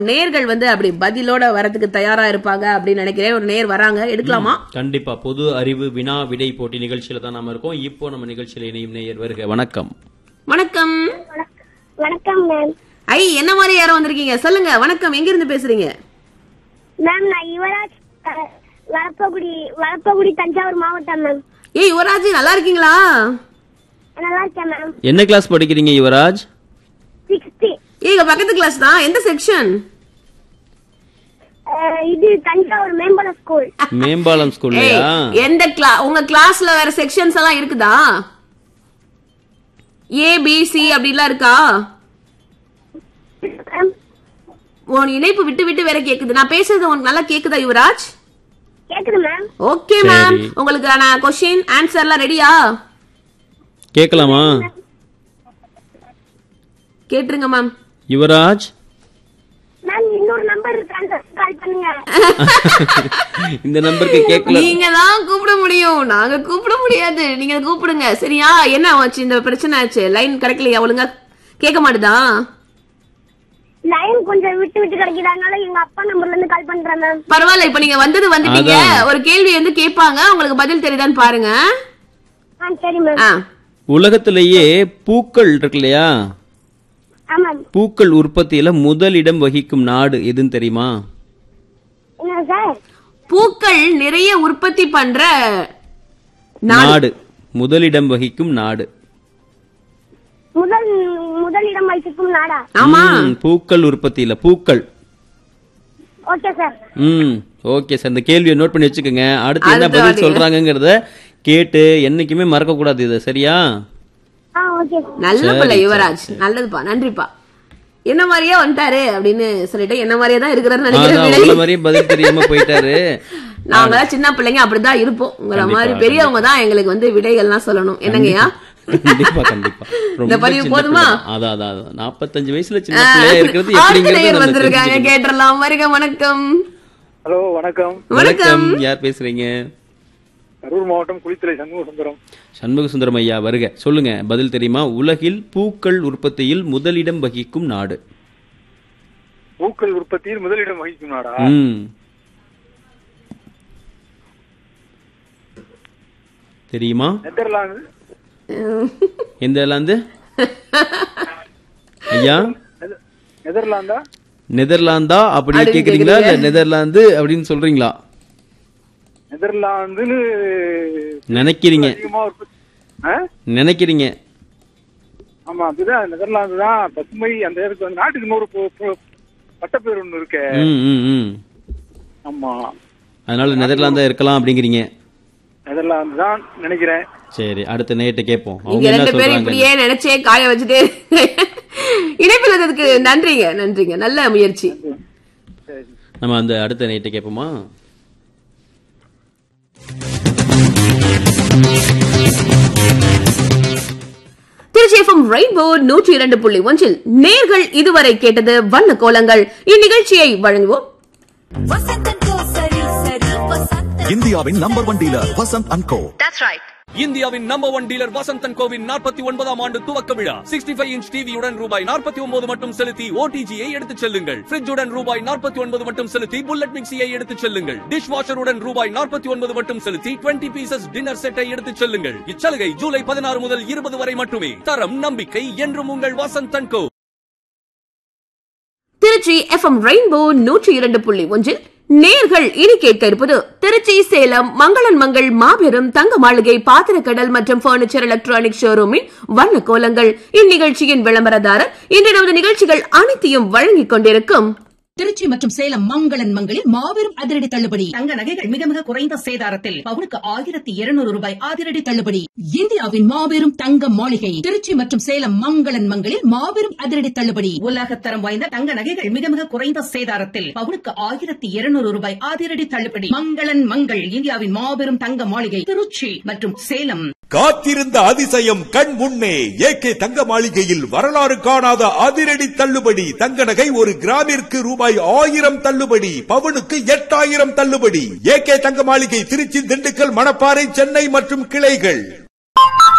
நேர்கள் வந்து அப்படி பதிலோட வரதுக்கு தயாரா இருப்பாங்க அப்படின்னு நினைக்கிறேன் ஒரு நேர் வராங்க எடுக்கலாமா கண்டிப்பா பொது அறிவு வினா விடை போட்டி நிகழ்ச்சியில தான் நாம இருக்கோம் இப்போ நம்ம நிகழ்ச்சியில இணையும் நேயர் வருக வணக்கம் வணக்கம் வணக்கம் மேம் ஐ என்ன மாதிரி யாரும் வந்திருக்கீங்க சொல்லுங்க வணக்கம் எங்க இருந்து பேசுறீங்க மேம் நான் யுவராஜ் அஹ், வரப்பகுடி வரப்பகுடி தஞ்சாவூர் மாவட்டம் மேம் ஏய் யுவராஜ் நல்லா இருக்கீங்களா நல்லா இருக்கேன் மேம் என்ன கிளாஸ் படிக்கிறீங்க யுவராஜ் சிக்ஸ்டி ஏய் இங்க பக்கத்து கிளாஸ் தான் எந்த செக்ஷன் இது தஞ்சாவூர் மேம்பல ஸ்கூல் மேம்பாலம் ஸ்கூல்லையா எந்த கிளா உங்க கிளாஸ்ல வேற செக்ஷன்ஸ் எல்லாம் இருக்குதா ஏ பி சி அப்படிலாம் இருக்கா மேம் உன் இணைப்பு விட்டு விட்டு வேற கேக்குது நான் பேசுறது உனக்கு நல்லா கேக்குதா யுவராஜ் கேக்குது மேம் ஓகே மேம் சரி. உங்களுக்கான கொஸ்டின் ஆன்சர் எல்லாம் ரெடியா கேட்கலாமா கேட்டுருங்க மேம் யுவராஜ் மேம் இன்னொரு நம்பர் இருக்கு கால் பண்ணுங்க இந்த நம்பருக்கு கேட்கல நீங்க தான் கூப்பிட முடியும் நாங்க கூப்பிட முடியாது நீங்க கூப்பிடுங்க சரியா என்ன ஆச்சு இந்த பிரச்சனை ஆச்சு லைன் கிடைக்கலையா ஒழுங்கா கேட்க மாட்டுதா லைன் கொஞ்சம் விட்டு விட்டு கிடைக்கிறதுனால எங்க அப்பா நம்பர்ல இருந்து கால் பண்றேன் மேம் பரவாயில்ல இப்ப நீங்க வந்தது வந்துட்டீங்க அதான். ஒரு கேள்வி வந்து கேட்பாங்க உங்களுக்கு பதில் தெரியுதான்னு பாருங்க ஆ சரி மேம் ஆ உலகத்திலேயே பூக்கள் இருக்கு இல்லையா ஆமாம் பூக்கள் உற்பத்தியில முதலிடம் வகிக்கும் நாடு எதுன்னு தெரியுமா என்ன சார் பூக்கள் நிறைய உற்பத்தி பண்ற நாடு நாடு முதலிடம் வகிக்கும் நாடு முதல் முதலிடம் வகிக்கும் நாடா ஆமா ம், பூக்கள் உற்பத்தியில பூக்கள் ஓகே சார் ம் ஓகே சார் இந்த கேள்வியை நோட் பண்ணி வச்சுக்கோங்க அடுத்து என்ன அடுத்த பதில் வாட்டி. சொல்றாங்கங்கறத கேட்டு என்னைக்குமே மறக்க கூடாது இதை சரியா ஆ ஓகே சார் நல்ல சரி, பிள்ளை சரி, யுவராஜ் நல்லதுப்பா நன்றிப்பா என்ன மாதிரியே வந்துட்டாரு அப்படின்னு சொல்லிட்டு என்ன மாதிரியே தான் இருக்கிறாருன்னு அதான் உங்களை நினைக்கிறேன் மாதிரியே பதில் தெரியாம போயிட்டாரு நாங்க சின்ன பிள்ளைங்க அப்படிதான் இருப்போம் உங்களை கண்டிப்பா, மாதிரி பெரியவங்க தான் எங்களுக்கு வந்து விடைகள்லாம் சொல்லணும் என்னங்கய்யா கண்டிப்பா கண்டிப்பா இந்த ரொம்ப பதிவு சின்ன போதுமா? பிள்ளை. அதான் அதான் அதான். 45 வயசுல சின்ன பிள்ளையா இருக்கிறது அடுத்த எப்படிங்கிறது நேயர் நம்ம வந்திருக்காங்க தெரிஞ்சுக்கணும். கேட்டுறலாம் வருக வணக்கம் ஹலோ வணக்கம் வணக்கம் யார் பேசுறீங்க கரூர் மாவட்டம் குளித்துறை சண்முக சுந்தரம் சண்முக சுந்தரம் ஐயா வருக சொல்லுங்க பதில் தெரியுமா உலகில் பூக்கள் உற்பத்தியில் முதலிடம் வகிக்கும் நாடு பூக்கள் உற்பத்தியில் முதலிடம் வகிக்கும் நாடா ம் தெரியுமா நெதர்லாந்து எந்த லாந்து ஐயா நெத- நெதர்லாந்தா நெதர்லாந்தா அப்படி அப்படின்னு கேக்குறீங்களா இல்ல கேக்குறீங்க. நெதர்லாந்து அப்படின்னு சொல்றீங்களா நெதர்லாந்துன்னு நினைக்கிறீங்க அதிகமா உற்பத்தி ஆ? நினைக்கிறீங்க ஆமா அப்படிதான் நெதர்லாந்து தான் பசுமை அந்த இடத்துக்கு வந்து நாட்டுக்கு இன்னொரு பு- பு- பட்டப்பேர் ஒண்ணு இருக்கே ம் ம் ம் ஆமா அதனால நெதர்லாந்தா இருக்கலாம் அப்படிங்கிறீங்க நெதர்லாந்து தான் நினைக்கிறேன் சரி அடுத்த நேட்டு கேட்போம் நீங்க அவங்க என்ன ரெண்டு பேரும் சொல்றாங்க இப்படியே நினைச்சே காய வச்சுட்டே இணைப்பில் வந்ததுக்கு நன்றிங்க நன்றிங்க நல்ல முயற்சி சரி நம்ம அந்த அடுத்த நேட்டு கேட்போமா திருச்சி எஃப்எம் ரெயின்போ நூற்றி இரண்டு புள்ளி ஒன்றில் நேர்கள் இதுவரை கேட்டது வண்ண கோலங்கள் இந்நிகழ்ச்சியை வழங்குவோம் வசந்தன் கோ சரி சரி வசந்தன் இந்தியாவின் number one dealer Vasanth and Co இந்தியாவின் நம்பர் ஒன் டீலர் வசந்தன் கோவின் நாற்பத்தி ஒன்பதாம் ஆண்டு துவக்க விழா சிக்ஸ்டி ஃபைவ் இன்ச் டிவியுடன் ரூபாய் நாற்பத்தி ஒன்பது மட்டும் செலுத்தி ஓடிஜியை எடுத்துச் செல்லுங்கள் ஃபிரிட்ஜுடன் ரூபாய் நாற்பத்தி ஒன்பது மட்டும் செலுத்தி புல்லட் மிக்சியை எடுத்துச் செல்லுங்கள் டிஷ் வாஷருடன் ரூபாய் நாற்பத்தி ஒன்பது மட்டும் செலுத்தி டுவெண்ட்டி பீசஸ் டின்னர் செட்டை எடுத்துச் செல்லுங்கள் இச்சலுகை ஜூலை பதினாறு முதல் இருபது வரை மட்டுமே தரம் நம்பிக்கை என்றும் உங்கள் Vasanthan Co Trichy FM Rainbow நூற்றி இரண்டு புள்ளி ஒன்றில் நேர்கள் இனி கேட்க இருப்பது திருச்சி சேலம் மங்களன் மங்கள் மாபெரும் தங்க மாளிகை பாத்திரக்கடல் மற்றும் பர்னிச்சர் எலக்ட்ரானிக் ஷோரூமின் வண்ண கோலங்கள் இந்நிகழ்ச்சியின் விளம்பரதாரர் இன்று நமது நிகழ்ச்சிகள் அனைத்தையும் வழங்கிக் கொண்டிருக்கும் திருச்சி மற்றும் சேலம் மங்களன் மங்களில் மாபெரும் அதிரடி தள்ளுபடி தங்க நகைகள் மிக மிக குறைந்த சேதாரத்தில் பவுனுக்கு ஆயிரத்தி இருநூறு ரூபாய் அதிரடி தள்ளுபடி இந்தியாவின் மாபெரும் தங்க மாளிகை திருச்சி மற்றும் சேலம் மங்களன் மங்களில் மாபெரும் அதிரடி தள்ளுபடி உலகத்தரம் வாய்ந்த தங்க நகைகள் மிக மிக குறைந்த சேதாரத்தில் பவுனுக்கு ஆயிரத்தி இருநூறு ரூபாய் அதிரடி தள்ளுபடி மங்களன் மங்கள் இந்தியாவின் மாபெரும் தங்க மாளிகை திருச்சி மற்றும் சேலம் காத்திருந்த அதிசயம் கண் முன்னே ஏகே தங்க மாளிகையில் வரலாறு காணாத அதிரடி தள்ளுபடி தங்க நகை ஒரு கிராமிற்கு ரூபாய் ஆயிரம் தள்ளுபடி பவுனுக்கு எட்டாயிரம் தள்ளுபடி ஏகே தங்க மாளிகை திருச்சி திண்டுக்கல் மணப்பாறை சென்னை மற்றும் கிளைகள்